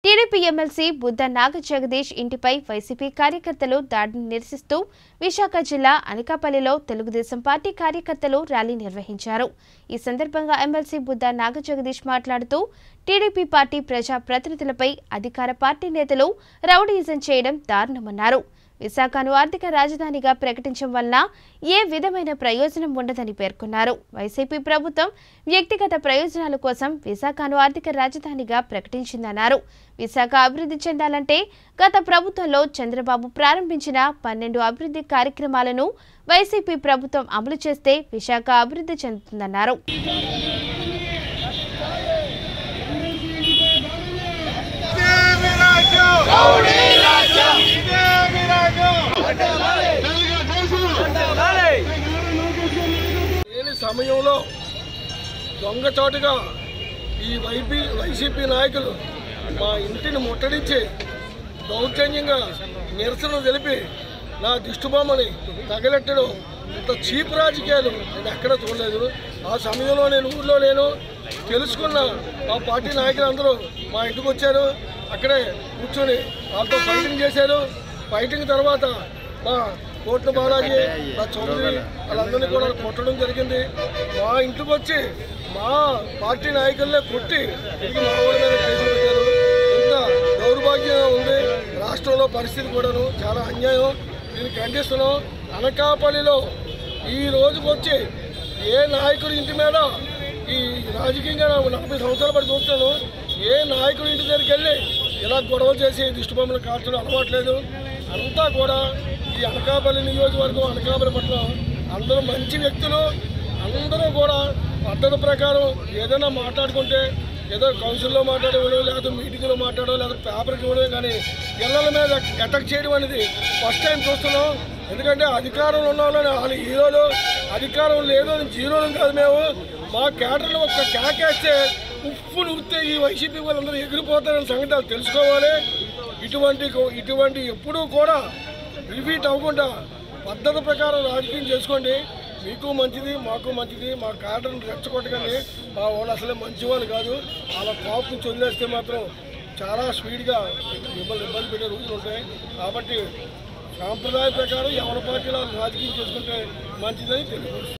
TDP MLC Buddha Naga Jagadish ఇంటిపై YCP కార్యకర్తలు దాడిని నిరసిస్తూ విశాఖ జిల్లా అనకాపల్లిలో తెలుగుదేశం పార్టీ కార్యకర్తలు ర్యాలీ నిర్వహించారు ఈ సందర్భంగా ఎమ్మెల్సీ బుద్ధ నాగ జగదీష్ మాట్లాడుతూ టీడీపీ పార్టీ ప్రజా ప్రతినిధులపై అధికార పార్టీ నేతలు రౌడీయిజం చేయడం దారుణమన్నారు విశాఖను ఆర్థిక రాజధానిగా ప్రకటించడం వలన ఏ విధమైన ప్రయోజనం ఉండదని పేర్కొన్నారు వైసీపీ ప్రభుత్వం వ్యక్తిగత ప్రయోజనాల కోసం విశాఖను ఆర్థిక రాజధానిగా ప్రకటించిందన్నారు విశాఖ అభివృద్ధి చెందాలంటే గత ప్రభుత్వంలో చంద్రబాబు ప్రారంభించిన పన్నెండు అభివృద్ధి కార్యక్రమాలను వైసీపీ ప్రభుత్వం అమలు చేస్తే విశాఖ అభివృద్ధి చెందుతుందన్నారు ఇదేమి రాజ్యం ఇదేమి రాజ్యం లేని సమయంలో దొంగచాటుగా ఈ వైపీ వైసీపీ నాయకులు మా ఇంటిని ముట్టడించి దౌర్జన్యంగా నిరసన తెలిపి నా దిష్టిబొమ్మని తగలెట్టడం ఇంత చీప్ రాజకీయాలు నేను ఎక్కడ చూడలేదు ఆ సమయంలో నేను ఊర్లో లేను తెలుసుకున్న మా పార్టీ నాయకులు అందరూ మా ఇంటికి వచ్చారు అక్కడే కూర్చొని వాళ్ళతో ఫైటింగ్ చేశారు ఫైటింగ్ తర్వాత మా కోట్ల బాలాజీ మా చౌదరి వాళ్ళందరినీ కూడా కొట్టడం జరిగింది మా ఇంటికి వచ్చి మా పార్టీ నాయకులనే కొట్టి తిరిగి మా ఊరి మీద కేసులు పెట్టారు ఇంత దౌర్భాగ్యంగా ఉంది రాష్ట్రంలో పరిస్థితి కూడాను చాలా అన్యాయం దీన్ని ఖండిస్తున్నాం అనకాపల్లిలో ఈ రోజుకి వచ్చి ఏ నాయకుడి ఇంటి మీద ఈ రాజకీయంగా నాకు నలభై సంవత్సరాల పడి చూస్తాను ఏ నాయకుడి ఇంటి దగ్గరికి వెళ్ళి ఇలా గొడవ చేసి దిష్టిబొమ్మలు కాల్చడం అలవాట్లేదు అంతా కూడా ఈ అనకాపల్లి నియోజకవర్గం అనకాపల్లి పట్ల అందరూ మంచి వ్యక్తులు అందరూ కూడా పద్ధతి ప్రకారం ఏదైనా మాట్లాడుకుంటే ఏదో కౌన్సిల్లో మాట్లాడేవాడు లేదా మీటింగ్లో మాట్లాడడం లేదా పేపర్కి ఇవ్వడం కానీ పిల్లల మీద అటాక్ చేయడం అనేది ఫస్ట్ టైం చూస్తున్నాం ఎందుకంటే అధికారంలో ఉన్న వాళ్ళని వాళ్ళు హీరోలు అధికారం లేదు అని జీరోలు కాదు మేము మా కేటర్లు ఒక్క కేకేస్తే ఉప్పు నూరితే ఈ వైసీపీ వాళ్ళందరూ ఎగిరిపోతారనే సంగతి వాళ్ళు తెలుసుకోవాలి ఇటువంటి ఇటువంటి ఎప్పుడూ కూడా రిపీట్ అవ్వకుండా పద్ధతి ప్రకారం రాజకీయం చేసుకోండి మీకు మంచిది మాకు మంచిది మా కాటర్ని రెచ్చగొట్టకండి మా వాళ్ళు అసలే మంచి వాళ్ళు కాదు అలా కాపు నుంచి వదిలేస్తే మాత్రం చాలా స్పీడ్గా మిమ్మల్ని ఇబ్బంది పెట్టే రోజులు ఉంటాయి కాబట్టి సాంప్రదాయ ప్రకారం ఎవరి పార్టీలో వాళ్ళు రాజకీయం చేసుకుంటే మంచిదని తెలియదు